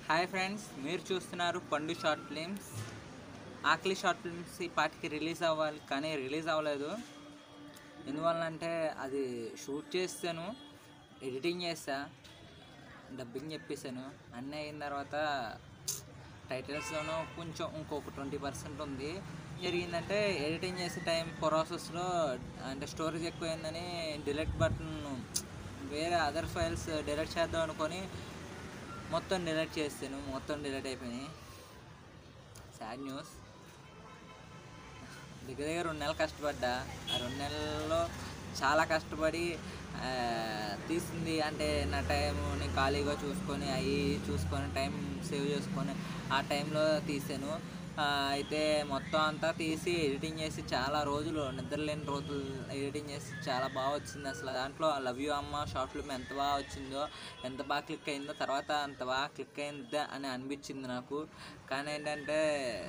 hi friends మీరు చూస్తున్నారు Pandu short films ఆకలి షార్ట్ ఫిల్మ్స్ ఈ పాటికి రిలీజ్ అవ్వాలి కానీ రిలీజ్ అవ్వలేదు ఎందువల్ల అంటే అది షూట్ చేస్తాను ఎడిటింగ్ చేస్తా డబ్బింగ్ చెప్పేసాను అన్నీ అయిన తర్వాత టైటిల్స్లోనూ కొంచెం ఇంకొక ట్వంటీ పర్సెంట్ ఉంది జరిగిందంటే ఎడిటింగ్ చేసే టైం ప్రాసెస్లో అంటే స్టోరేజ్ ఎక్కువైందని డిలీట్ బటన్ వేరే అదర్ ఫైల్స్ డిలీట్ చేద్దాం అనుకొని మొత్తం డిలీట్ చేస్తాను మొత్తం డిలీట్ అయిపోయినాయి సాడ్ న్యూస్ దగ్గర దగ్గర రెండు నెలలు కష్టపడ్డా ఆ రెండు నెలల్లో చాలా కష్టపడి ఆ, తీసింది అంటే నా టైం నేను ఖాళీగా చూసుకొని అవి చూసుకొని టైం సేవ్ చేసుకొని ఆ టైంలో తీసాను ఆ, అయితే మొత్తం అంతా తీసి ఎడిటింగ్ చేసి చాలా రోజులు నిద్రలేని రోజులు ఎడిటింగ్ చేసి చాలా బాగా వచ్చింది అసలు దాంట్లో లవ్ యూ అమ్మ షార్ట్ ఫిల్మ్ ఎంత బాగా వచ్చిందో ఎంత బాగా క్లిక్ అయిందో తర్వాత అంత బాగా క్లిక్ అయిందా అని అనిపించింది నాకు కానీ ఏంటంటే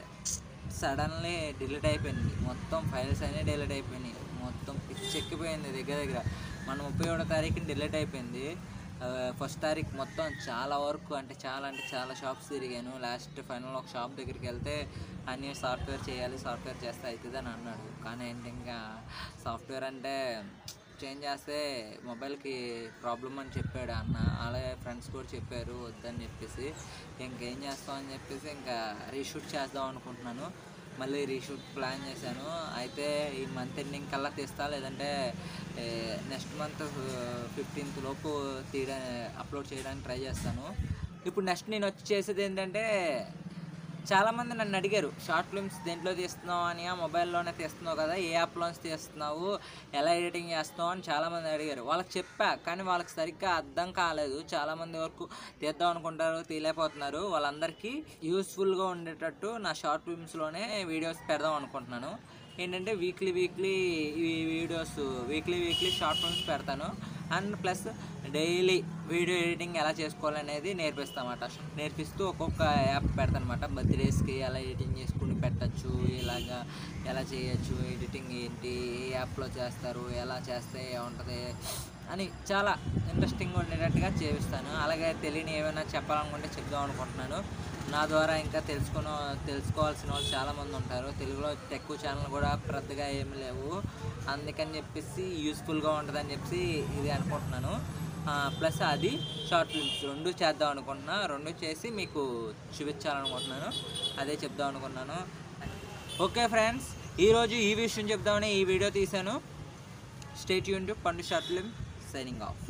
సడన్లీ డిలీట్ అయిపోయింది మొత్తం ఫైల్స్ అన్నీ డిలీట్ అయిపోయినాయి మొత్తం పిచ్చెక్కిపోయింది దగ్గర దగ్గర మన ముప్పై ఏడో తారీఖున డిలీట్ అయిపోయింది ఫస్ట్ తారీఖు మొత్తం చాలా వరకు అంటే చాలా అంటే చాలా షాప్స్ తిరిగాను లాస్ట్ ఫైనల్ ఒక షాప్ దగ్గరికి వెళ్తే అన్ని సాఫ్ట్వేర్ చేయాలి సాఫ్ట్వేర్ చేస్తే అవుతుంది అని అన్నాడు కానీ ఏంటి ఇంకా సాఫ్ట్వేర్ అంటే చేంజ్ చేస్తే మొబైల్కి ప్రాబ్లం అని చెప్పాడు అన్న అలాగే ఫ్రెండ్స్ కూడా చెప్పారు వద్దని చెప్పేసి ఇంకేం చేస్తాం అని చెప్పేసి ఇంకా రీషూట్ చేద్దాం అనుకుంటున్నాను మళ్ళీ రీషూట్ ప్లాన్ చేశాను అయితే ఈ మంత్ ఎండింగ్ కల్లా తీస్తా లేదంటే నెక్స్ట్ మంత్ ఫిఫ్టీన్త్ లోపు తీయడా అప్లోడ్ చేయడానికి ట్రై చేస్తాను ఇప్పుడు నెక్స్ట్ నేను వచ్చి చేసేది ఏంటంటే చాలామంది నన్ను అడిగారు షార్ట్ ఫిల్మ్స్ దేంట్లో తీస్తున్నావు అని ఆ మొబైల్లోనే తీస్తున్నావు కదా ఏ యాప్లోంచి తీస్తున్నావు ఎలా ఎడిటింగ్ చేస్తున్నావు అని చాలామంది అడిగారు వాళ్ళకి చెప్పా కానీ వాళ్ళకి సరిగ్గా అర్థం కాలేదు చాలామంది వరకు తీద్దాం అనుకుంటారు తీయలేకపోతున్నారు వాళ్ళందరికీ యూస్ఫుల్గా ఉండేటట్టు నా షార్ట్ ఫిల్మ్స్లోనే వీడియోస్ పెడదాం అనుకుంటున్నాను ఏంటంటే వీక్లీ వీక్లీ ఈ videos weekly weekly short films పెడతాను and plus daily video editing ఎలా చేసుకోవాలనేది నేర్పిస్తామన్నమాట నేర్పిస్తూ ఒక్కొక్క యాప్ పెడతానమాట బర్త్డేస్కి ఎలా ఎడిటింగ్ చేసుకుని పెట్టచ్చు ఇలాగా ఎలా చేయొచ్చు ఎడిటింగ్ ఏంటి ఏ యాప్లో చేస్తారు ఎలా చేస్తే ఉంటుంది అని చాలా ఇంట్రెస్టింగ్ ఉండేటట్టుగా చేపిస్తాను అలాగే తెలియని ఏమైనా చెప్పాలనుకుంటే చెప్దాం అనుకుంటున్నాను నా ద్వారా ఇంకా తెలుసుకున్న తెలుసుకోవాల్సిన వాళ్ళు చాలామంది ఉంటారు తెలుగులో ఎక్కువ ఛానల్ కూడా పెద్దగా ఏమి లేవు అందుకని చెప్పేసి యూస్ఫుల్గా ఉంటుందని చెప్పేసి ఇది అనుకుంటున్నాను ప్లస్ అది షార్ట్ ఫిల్మ్స్ రెండు చేద్దాం అనుకుంటున్నా రెండు చేసి మీకు చూపించాలనుకుంటున్నాను అదే చెప్దాం అనుకున్నాను ఓకే ఫ్రెండ్స్ ఈరోజు ఈ విషయం చెప్దామని ఈ వీడియో తీశాను స్టేట్ యూన్ టు పండు షార్ట్ ఫిల్మ్ సైనింగ్ ఆఫ్